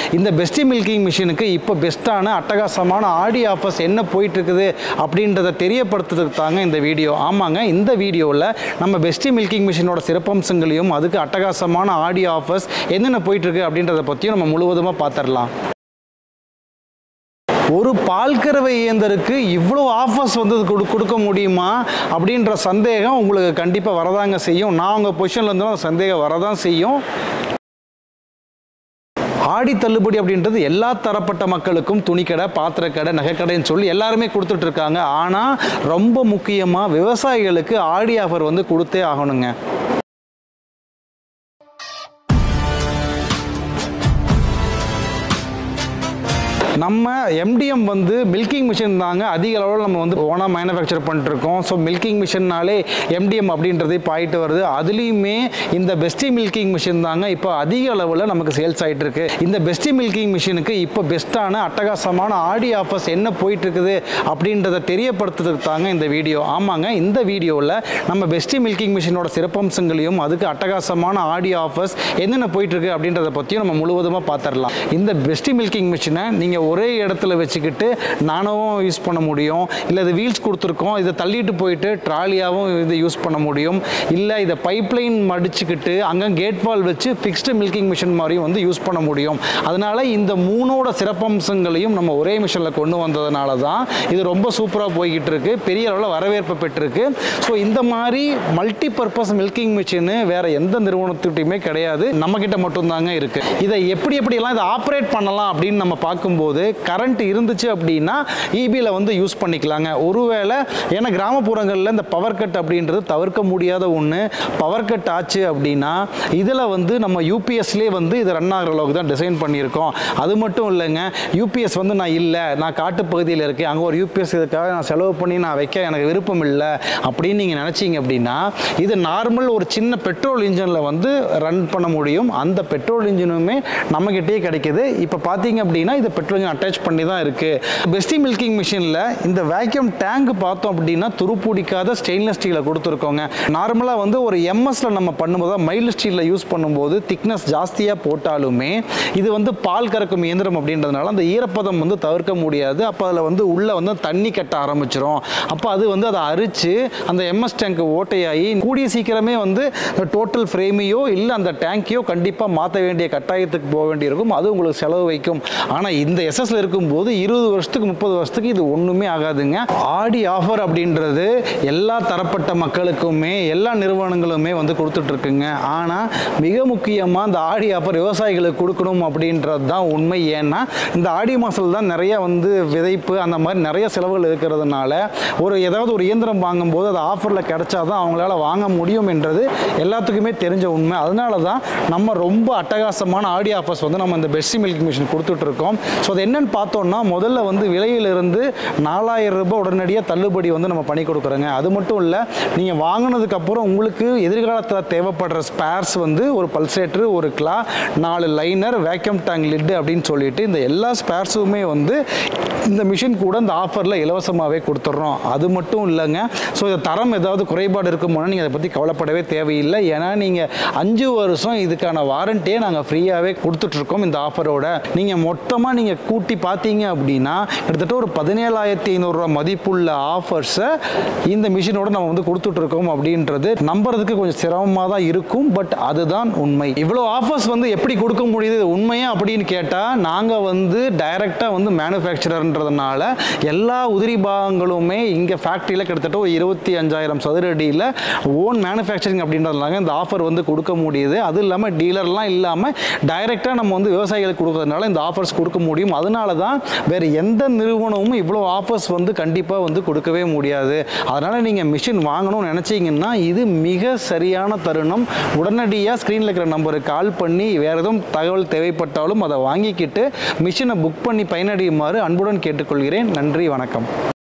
இந்த bestie milking மிஷினுக்கு இப்போ பெஸ்ட்டான அட்டகாசமான ஆடி ஆஃபர்ஸ் என்ன போயிட்டு இருக்குது அப்படின்றத தெரியப்படுத்துறதுக்கு தாங்க இந்த வீடியோ ஆமாங்க இந்த வீடியோவில் நம்ம பெஸ்டி மில்கிங் மிஷினோட சிறப்பம்சங்களையும் அதுக்கு அட்டகாசமான ஆடி ஆஃபர்ஸ் என்னென்ன போயிட்டு இருக்கு அப்படின்றத பற்றியும் நம்ம முழுவதுமாக பார்த்துடலாம் ஒரு பால் கறவை இயந்திருக்கு இவ்வளோ ஆஃபர்ஸ் வந்து கொடு கொடுக்க முடியுமா அப்படின்ற சந்தேகம் உங்களுக்கு கண்டிப்பாக வரதாங்க செய்யும் நான் உங்கள் பொசிஷனில் இருந்தாலும் அந்த சந்தேகம் வரதான் செய்யும் ஆடி தள்ளுபடி அப்படின்றது எல்லா தரப்பட்ட மக்களுக்கும் துணிக்கடை பாத்திரக்கடை நகைக்கடைன்னு சொல்லி எல்லாருமே கொடுத்துட்டு இருக்காங்க ஆனால் ரொம்ப முக்கியமாக விவசாயிகளுக்கு ஆடி ஆஃபர் வந்து கொடுத்தே ஆகணுங்க நம்ம எம்டிஎம் வந்து மில்கிங் மிஷின் தாங்க அதிக அளவில் நம்ம வந்து ஓனாக மேனுஃபேக்சர் பண்ணிட்டுருக்கோம் ஸோ மில்கிங் மிஷின்னாலே எம்டிஎம் அப்படின்றது இப்போ ஆயிட்டு வருது அதுலேயுமே இந்த பெஸ்டி மில்கிங் மிஷின் தாங்க இப்போ அதிக அளவில் நமக்கு சேல்ஸ் ஆகிட்டு இருக்கு இந்த பெஸ்டி மில்கிங் மிஷினுக்கு இப்போ பெஸ்ட்டான அட்டகாசமான ஆடி ஆஃபர்ஸ் என்ன போயிட்டு இருக்குது அப்படின்றத தெரியப்படுத்துறதுக்கு தாங்க இந்த வீடியோ ஆமாங்க இந்த வீடியோவில் நம்ம பெஸ்டி மில்கிங் மிஷினோட சிறப்பம்சங்களையும் அதுக்கு அட்டகாசமான ஆடி ஆஃபர்ஸ் என்னென்ன போயிட்டு இருக்கு அப்படின்றத பற்றியும் நம்ம முழுவதுமாக பார்த்துடலாம் இந்த பெஸ்டி மில்கிங் மிஷினை நீங்கள் ஒரே இடத்துல வச்சுக்கிட்டு நானாவும் யூஸ் பண்ண முடியும் இல்லை இது வீல்ஸ் கொடுத்துருக்கோம் இதை தள்ளிட்டு போயிட்டு ட்ராலியாகவும் இதை யூஸ் பண்ண முடியும் இல்லை இதை பைப்லைன் மடிச்சுக்கிட்டு அங்கே கேட் வால் வச்சு ஃபிக்ஸ்டு மில்கிங் மிஷின் மாதிரியும் வந்து யூஸ் பண்ண முடியும் அதனால இந்த மூணோட சிறப்பம்சங்களையும் நம்ம ஒரே மிஷினில் கொண்டு வந்ததுனால தான் இது ரொம்ப சூப்பராக போய்கிட்டு இருக்கு பெரிய அளவில் வரவேற்பு பெற்றிருக்கு ஸோ இந்த மாதிரி மல்டி பர்பஸ் மில்கிங் மிஷின் வேற எந்த நிறுவனத்துக்கிட்டையுமே கிடையாது நம்ம கிட்ட மட்டும்தாங்க இருக்கு இதை எப்படி எப்படியெல்லாம் இதை ஆப்ரேட் பண்ணலாம் அப்படின்னு நம்ம பார்க்கும்போது கரண்ட் இருந்துச்சு அப்படின்னா இபியில் வந்து யூஸ் பண்ணிக்கலாங்க ஒருவேளை ஏன்னா கிராமப்புறங்களில் இந்த பவர் கட் அப்படின்றது தவிர்க்க முடியாத ஒன்று பவர் கட் ஆச்சு அப்படின்னா இதில் வந்து நம்ம யூபிஎஸ்லேயே வந்து இது ரன் ஆகிற அளவுக்கு தான் டிசைன் பண்ணியிருக்கோம் அது மட்டும் இல்லைங்க யூபிஎஸ் வந்து நான் இல்லை நான் காட்டு பகுதியில் இருக்கேன் அங்கே ஒரு யூபிஎஸ் இதுக்காக நான் செலவு பண்ணி நான் வைக்க எனக்கு விருப்பம் இல்லை அப்படின்னு நீங்கள் நினச்சிங்க அப்படின்னா இது நார்மல் ஒரு சின்ன பெட்ரோல் இன்ஜினில் வந்து ரன் பண்ண முடியும் அந்த பெட்ரோல் இன்ஜினுமே நம்மக்கிட்டே கிடைக்குது இப்போ பார்த்தீங்க அப்படின்னா இது பெட்ரோல் இன்ஜின் அட்டாச் பண்ணி தான் இருக்குது பெஸ்டி மில்கிங் மிஷினில் இந்த வேக்யூம் டேங்க் பார்த்தோம் அப்படின்னா துருப்பிடிக்காத ஸ்டெயின்லெஸ் ஸ்டீலை கொடுத்துருக்கோங்க நார்மலாக வந்து ஒரு எம்எஸ்ல நம்ம பண்ணும்போது மைல்டு ஸ்டீலில் யூஸ் பண்ணும்போது திக்னஸ் ஜாஸ்தியாக போட்டாலுமே இது வந்து பால் கறக்கும் இயந்திரம் அப்படின்றதுனால அந்த ஈரப்பதம் வந்து தவிர்க்க முடியாது அப்போ அதில் வந்து உள்ளே வந்து தண்ணி கட்ட ஆரம்பிச்சிரும் அப்போ அது வந்து அதை அரிச்சு அந்த எம்எஸ் டேங்க் ஓட்டையாகி கூடிய சீக்கிரமே வந்து டோட்டல் ஃப்ரேமையோ இல்லை அந்த டேங்க்கையோ கண்டிப்பாக மாற்ற வேண்டிய கட்டாயத்துக்கு போக வேண்டியிருக்கும் அது உங்களுக்கு செலவு வைக்கும் ஆனால் இந்த எஸ்எஸ்ல இருக்கும்போது இருபது வருஷத்துக்கு முப்பது வருஷத்துக்கு இது ஒன்றுமே ஆகாதுங்க ஆடி ஆஃபர் அப்படின்றது எல்லா தரப்பட்ட மக்களுக்குமே எல்லா நிறுவனங்களுமே வந்து கொடுத்துட்டு இருக்குங்க ஆனால் மிக முக்கியமாக இந்த ஆடி ஆஃபர் விவசாயிகளுக்கு கொடுக்கணும் அப்படின்றது தான் உண்மை ஏன்னா இந்த ஆடி மாதத்தில் தான் நிறைய வந்து விதைப்பு அந்த மாதிரி நிறைய செலவுகள் இருக்கிறதுனால ஒரு ஏதாவது ஒரு இயந்திரம் வாங்கும்போது அது ஆஃபரில் கிடைச்சா தான் அவங்களால வாங்க முடியும் என்றது எல்லாத்துக்குமே தெரிஞ்ச உண்மை அதனால தான் நம்ம ரொம்ப அட்டகாசமான ஆடி ஆஃபர்ஸ் வந்து நம்ம இந்த பெஸ்ட் மில்க் மிஷின் கொடுத்துட்ருக்கோம் ஸோ அது என்னன்னு பார்த்தோம்னா முதல்ல வந்து விலையிலிருந்து நாலாயிரம் ரூபாய் உடனடியாக தள்ளுபடி வந்து நம்ம பண்ணி கொடுக்குறோங்க அது மட்டும் இல்லை நீங்கள் வாங்கினதுக்கப்புறம் உங்களுக்கு எதிர்காலத்தில் தேவைப்படுற ஸ்பேர்ஸ் வந்து ஒரு பல்சேட்ரு ஒரு கிளா நாலு லைனர் வேக்யூம் டேங்க் லிட்டு அப்படின்னு சொல்லிட்டு இந்த எல்லா ஸ்பேர்ஸுமே வந்து இந்த மிஷின் கூட இந்த ஆஃபரில் இலவசமாகவே கொடுத்துட்றோம் அது மட்டும் இல்லைங்க ஸோ இந்த தரம் ஏதாவது குறைபாடு இருக்குமோனா நீங்கள் அதை பற்றி கவலைப்படவே தேவையில்லை ஏன்னா நீங்கள் அஞ்சு வருஷம் இதுக்கான வாரண்டியே நாங்கள் ஃப்ரீயாகவே கொடுத்துட்ருக்கோம் இந்த ஆஃபரோட நீங்கள் மொத்தமாக நீங்கள் கூட்டி பார்த்தீங்க அப்படின்னா கிட்டத்தட்ட ஒரு பதினேழாயிரத்தி ஐநூறுரூவா மதிப்புள்ள ஆஃபர்ஸை இந்த மிஷினோட நம்ம வந்து கொடுத்துட்ருக்கோம் அப்படின்றது நம்புறதுக்கு கொஞ்சம் சிரமமாக தான் இருக்கும் பட் அதுதான் உண்மை இவ்வளோ ஆஃபர்ஸ் வந்து எப்படி கொடுக்க முடியுது இது உண்மையா அப்படின்னு கேட்டால் நாங்கள் வந்து டைரெக்டாக வந்து மேனுஃபேக்சரர்ன்றதுனால எல்லா உதிரி பாகங்களுமே இங்கே ஃபேக்ட்ரியில் கிட்டத்தட்ட ஒரு இருபத்தி அஞ்சாயிரம் சதுர அடியில் ஓன் மேனுஃபேக்சரிங் அப்படின்றதுனால இந்த ஆஃபர் வந்து கொடுக்க முடியுது அது இல்லாமல் டீலர்லாம் இல்லாமல் டைரெக்டாக நம்ம வந்து விவசாயிகளுக்கு கொடுக்கறதுனால இந்த ஆஃபர்ஸ் கொடுக்க முடியும் அதனால தான் வேறு எந்த நிறுவனமும் இவ்வளோ ஆஃபர்ஸ் வந்து கண்டிப்பாக வந்து கொடுக்கவே முடியாது அதனால் நீங்கள் மிஷின் வாங்கணும்னு நினச்சிங்கன்னா இது மிக சரியான தருணம் உடனடியாக ஸ்க்ரீனில் இருக்கிற நம்பருக்கு கால் பண்ணி வேறு எதுவும் தகவல் தேவைப்பட்டாலும் அதை வாங்கிக்கிட்டு மிஷினை புக் பண்ணி பயனடையுமாறு அன்புடன் கேட்டுக்கொள்கிறேன் நன்றி வணக்கம்